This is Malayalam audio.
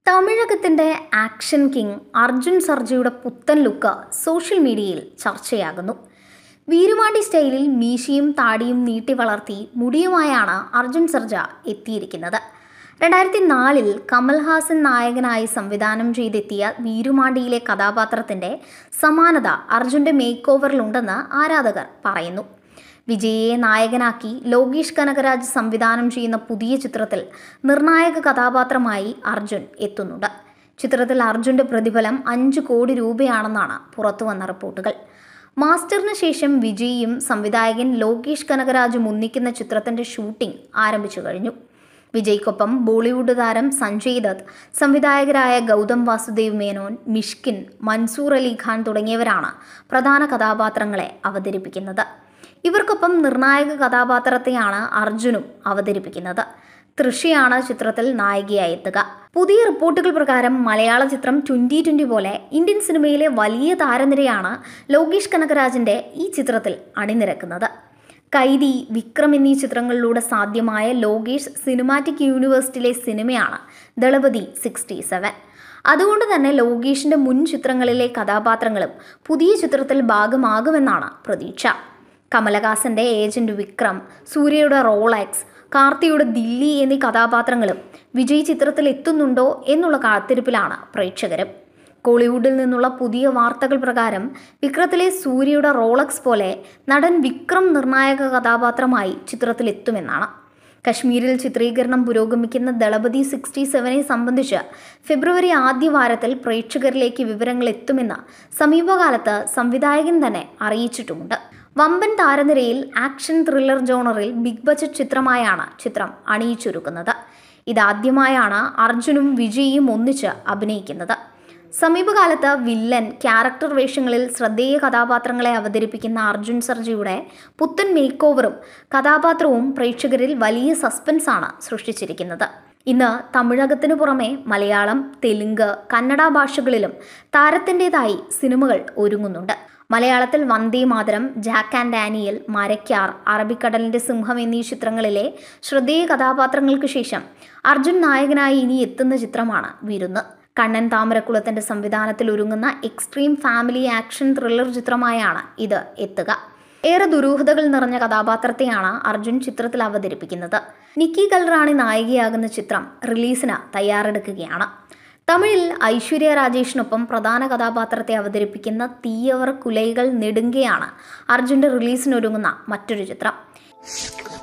തമിഴകത്തിന്റെ ആക്ഷൻ കിങ് അർജുൻ സർജയുടെ പുത്തൻ ലുക്ക് സോഷ്യൽ മീഡിയയിൽ ചർച്ചയാകുന്നു വീരുമാണ്ടി സ്റ്റൈലിൽ മീശയും താടിയും നീട്ടി വളർത്തി മുടിയുമായാണ് അർജുൻ സർജ എത്തിയിരിക്കുന്നത് രണ്ടായിരത്തി നാലിൽ കമൽഹാസൻ നായകനായി സംവിധാനം ചെയ്തെത്തിയ വീരുമാണ്ടിയിലെ കഥാപാത്രത്തിന്റെ സമാനത അർജുന്റെ മേക്ക് ഓവറിലുണ്ടെന്ന് ആരാധകർ പറയുന്നു വിജയെ നായകനാക്കി ലോകേഷ് കനകരാജ് സംവിധാനം ചെയ്യുന്ന പുതിയ ചിത്രത്തിൽ നിർണായക കഥാപാത്രമായി അർജുൻ എത്തുന്നുണ്ട് ചിത്രത്തിൽ അർജുന്റെ പ്രതിഫലം അഞ്ച് കോടി രൂപയാണെന്നാണ് പുറത്തുവന്ന റിപ്പോർട്ടുകൾ മാസ്റ്ററിന് ശേഷം വിജയും സംവിധായകൻ ലോകേഷ് കനകരാജും ഒന്നിക്കുന്ന ചിത്രത്തിന്റെ ഷൂട്ടിംഗ് ആരംഭിച്ചു കഴിഞ്ഞു വിജയ്ക്കൊപ്പം ബോളിവുഡ് താരം സഞ്ജയ് ദത്ത് സംവിധായകരായ ഗൗതം വാസുദേവ് മേനോൻ മിഷ്കിൻ മൻസൂർ അലി ഖാൻ തുടങ്ങിയവരാണ് പ്രധാന കഥാപാത്രങ്ങളെ അവതരിപ്പിക്കുന്നത് ഇവർക്കൊപ്പം നിർണായക കഥാപാത്രത്തെയാണ് അർജുനും അവതരിപ്പിക്കുന്നത് തൃഷയാണ് ചിത്രത്തിൽ നായികയായി എത്തുക പുതിയ റിപ്പോർട്ടുകൾ പ്രകാരം മലയാള ചിത്രം ട്വന്റി ട്വന്റി പോലെ ഇന്ത്യൻ സിനിമയിലെ വലിയ താരനിരയാണ് ലോകേഷ് കനകരാജിന്റെ ഈ ചിത്രത്തിൽ അണിനിരക്കുന്നത് കൈതി വിക്രം എന്നീ ചിത്രങ്ങളിലൂടെ സാധ്യമായ ലോകേഷ് സിനിമാറ്റിക് യൂണിവേഴ്സിറ്റിയിലെ സിനിമയാണ് ദളപതി സിക്സ്റ്റി സെവൻ അതുകൊണ്ട് തന്നെ ലോകേഷിന്റെ മുൻ ചിത്രങ്ങളിലെ കഥാപാത്രങ്ങളും പുതിയ ചിത്രത്തിൽ ഭാഗമാകുമെന്നാണ് പ്രതീക്ഷ കമലഹാസന്റെ ഏജന്റ് വിക്രം സൂര്യയുടെ റോളക്സ് കാർത്തിയുടെ ദില്ലി എന്നീ കഥാപാത്രങ്ങളും വിജയ് ചിത്രത്തിൽ എത്തുന്നുണ്ടോ എന്നുള്ള കാത്തിരിപ്പിലാണ് പ്രേക്ഷകരും കോളിവുഡിൽ നിന്നുള്ള പുതിയ വാർത്തകൾ പ്രകാരം വിക്രത്തിലെ സൂര്യയുടെ റോളക്സ് പോലെ നടൻ വിക്രം നിർണായക കഥാപാത്രമായി ചിത്രത്തിൽ എത്തുമെന്നാണ് കശ്മീരിൽ ചിത്രീകരണം പുരോഗമിക്കുന്ന ദളപതി സിക്സ്റ്റി സെവനെ സംബന്ധിച്ച് ഫെബ്രുവരി ആദ്യ വാരത്തിൽ പ്രേക്ഷകരിലേക്ക് വിവരങ്ങൾ എത്തുമെന്ന് സമീപകാലത്ത് സംവിധായകൻ തന്നെ അറിയിച്ചിട്ടുമുണ്ട് വമ്പൻ താരനിരയിൽ ആക്ഷൻ ത്രില്ലർ ജോണറിൽ ബിഗ് ബജറ്റ് ചിത്രമായാണ് ചിത്രം അണിയിച്ചൊരുക്കുന്നത് ഇതാദ്യമായാണ് അർജുനും വിജയും ഒന്നിച്ച് അഭിനയിക്കുന്നത് സമീപകാലത്ത് വില്ലൻ ക്യാരക്ടർ വേഷങ്ങളിൽ ശ്രദ്ധേയ കഥാപാത്രങ്ങളെ അവതരിപ്പിക്കുന്ന അർജുൻ സർജിയുടെ പുത്തൻ മേക്ക് ഓവറും കഥാപാത്രവും പ്രേക്ഷകരിൽ വലിയ സസ്പെൻസാണ് സൃഷ്ടിച്ചിരിക്കുന്നത് ഇന്ന് തമിഴകത്തിനു പുറമെ മലയാളം തെലുങ്ക് കന്നഡ ഭാഷകളിലും താരത്തിൻ്റെതായി സിനിമകൾ ഒരുങ്ങുന്നുണ്ട് മലയാളത്തിൽ Vande Mataram Jack and Daniel Marakkar അറബിക്കടലിന്റെ സിംഹം എന്നീ ചിത്രങ്ങളിലെ ശ്രദ്ധേയ കഥാപാത്രങ്ങൾക്ക് ശേഷം അർജുൻ നായകനായി ഇനി എത്തുന്ന ചിത്രമാണ് വിരുന്ന് കണ്ണൻ താമരക്കുളത്തിന്റെ സംവിധാനത്തിൽ ഒരുങ്ങുന്ന എക്സ്ട്രീം ഫാമിലി ആക്ഷൻ ത്രില്ലർ ചിത്രമായാണ് ഇത് എത്തുക ഏറെ ദുരൂഹതകൾ നിറഞ്ഞ കഥാപാത്രത്തെയാണ് അർജുൻ ചിത്രത്തിൽ അവതരിപ്പിക്കുന്നത് നിക്കി കൽറാണി നായികയാകുന്ന ചിത്രം റിലീസിന് തയ്യാറെടുക്കുകയാണ് തമിഴിൽ ഐശ്വര്യ രാജേഷിനൊപ്പം പ്രധാന കഥാപാത്രത്തെ അവതരിപ്പിക്കുന്ന തീയവർ കുലൈകൾ നെടുങ്കയാണ് അർജുൻ്റെ റിലീസിനൊരുങ്ങുന്ന മറ്റൊരു ചിത്രം